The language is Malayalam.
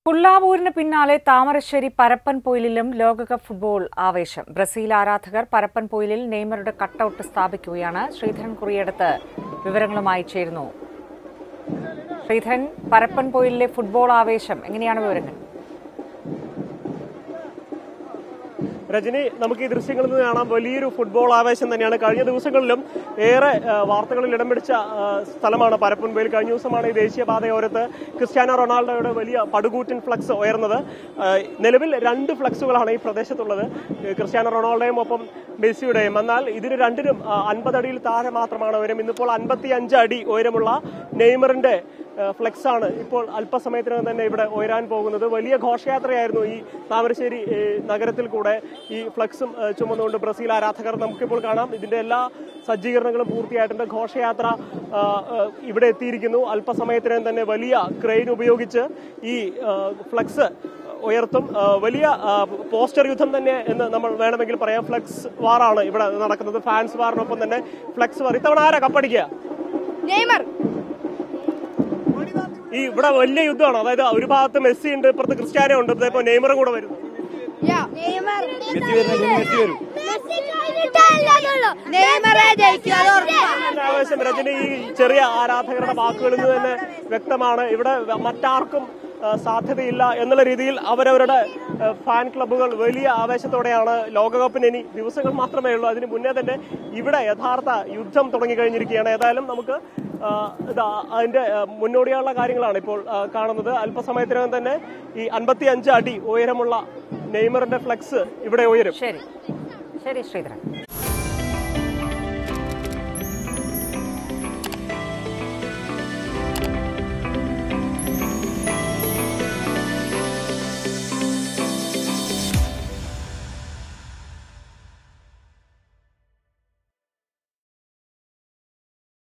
പുല്ലാവൂരിന് പിന്നാലെ താമരശ്ശേരി പരപ്പൻ പൊയിലിലും ലോകകപ്പ് ഫുട്ബോൾ ആവേശം ബ്രസീൽ ആരാധകർ പരപ്പൻ പൊയിലിൽ നെയ്മറുടെ കട്ടൌട്ട് സ്ഥാപിക്കുകയാണ് ശ്രീധരൻ കുറിയടത്ത് വിവരങ്ങളുമായി ചേരുന്നു ശ്രീധരൻ പരപ്പൻ പൊയിലിലെ ഫുട്ബോൾ ആവേശം എങ്ങനെയാണ് വിവരങ്ങൾ രജനി നമുക്ക് ഈ ദൃശ്യങ്ങളിൽ നിന്ന് കാണാം വലിയൊരു ഫുട്ബോൾ ആവേശം തന്നെയാണ് കഴിഞ്ഞ ദിവസങ്ങളിലും ഏറെ ആ, വാർത്തകളിൽ ഇടം പിടിച്ച ആ, സ്ഥലമാണ് പരപ്പൻപേൽ കഴിഞ്ഞ ദിവസമാണ് ഈ ദേശീയപാതയോരത്ത് ക്രിസ്ത്യാനോ റൊണാൾഡോയുടെ വലിയ പടുകൂറ്റൻ ഫ്ലക്സ് ഉയർന്നത് ആ, നിലവിൽ രണ്ട് ഫ്ലക്സുകളാണ് ഈ പ്രദേശത്തുള്ളത് ഏ, ക്രിസ്ത്യാനോ റൊണാൾഡോയും ഒപ്പം മെസ്സിയുടെയും എന്നാൽ ഇതിന് രണ്ടിനും അൻപത് അടിയിൽ താഴെ മാത്രമാണ് ഉയരം ഇന്നിപ്പോൾ അൻപത്തി അഞ്ച് അടി ഉയരമുള്ള നെയ്മറിന്റെ ഫ്ലെക്സ് ആണ് ഇപ്പോൾ അല്പസമയത്തിനകം തന്നെ ഇവിടെ ഉയരാൻ പോകുന്നത് വലിയ ഘോഷയാത്രയായിരുന്നു ഈ താമരശ്ശേരി ഏ, നഗരത്തിൽ കൂടെ ഈ ഫ്ലെക്സും ഏ, ചുമന്നുകൊണ്ട് ബ്രസീൽ ആരാധകർ നമുക്കിപ്പോൾ കാണാം ഇതിന്റെ എല്ലാ സജ്ജീകരണങ്ങളും പൂർത്തിയായിട്ടുണ്ട് ഘോഷയാത്ര ആ, ആ, ഇവിടെ എത്തിയിരിക്കുന്നു അല്പസമയത്തിനകം തന്നെ വലിയ ക്രെയിൻ ഉപയോഗിച്ച് ഈ ആ, ഫ്ലെക്സ് ഉയർത്തും ആ, വലിയ ആ, പോസ്റ്റർ യുദ്ധം തന്നെ എന്ന് നമ്മൾ വേണമെങ്കിൽ പറയാം ഫ്ലെക്സ് വാറാണ് ഇവിടെ നടക്കുന്നത് ഫാൻസ് വാറിനൊപ്പം തന്നെ ഫ്ലെക്സ് വാർ ഇത്തവണ ആരാ കപ്പടിക്കുക നെയ്മർ ഈ ഇവിടെ വലിയ യുദ്ധമാണ് അതായത് ഒരു ഭാഗത്ത് മെസ്സി ഉണ്ട് ഇപ്പുറത്ത് ക്രിസ്ത്യാനോ ഉണ്ട് ഇപ്പൊ നെയ്മറും കൂടെ വരുന്നു യാ നെയ്മർ നെയ്മറെ ജയിക്കും അത് ഉറപ്പാ. നല്ല ആവേശം രജനി ഈ ചെറിയ ആരാധകരുടെ വാക്കുകളിൽ നിന്ന് തന്നെ വ്യക്തമാണ് ഇവിടെ മറ്റാർക്കും ആ, സാധ്യതയില്ല എന്നുള്ള രീതിയിൽ അവരവരുടെ ആ, ഫാൻ ക്ലബ്ബുകൾ വലിയ ആവേശത്തോടെയാണ് ലോകകപ്പിന് ഇനി ദിവസങ്ങൾ മാത്രമേ ഉള്ളൂ അതിന് മുന്നേ തന്നെ ഇവിടെ യഥാർത്ഥ യുദ്ധം തുടങ്ങിക്കഴിഞ്ഞിരിക്കുകയാണ് ഏതായാലും നമുക്ക് ആ, ഇതാ അതിന്റെ ആ, മുന്നോടിയായുള്ള കാര്യങ്ങളാണ് ഇപ്പോൾ ആ, കാണുന്നത് അല്പസമയത്തിനകം തന്നെ ഈ അൻപത്തി അഞ്ച് അടി ഉയരമുള്ള നെയ്മറിന്റെ ഫ്ലെക്സ് ഇവിടെ ഉയരും ശരി ശരി ശ്രീധരൻ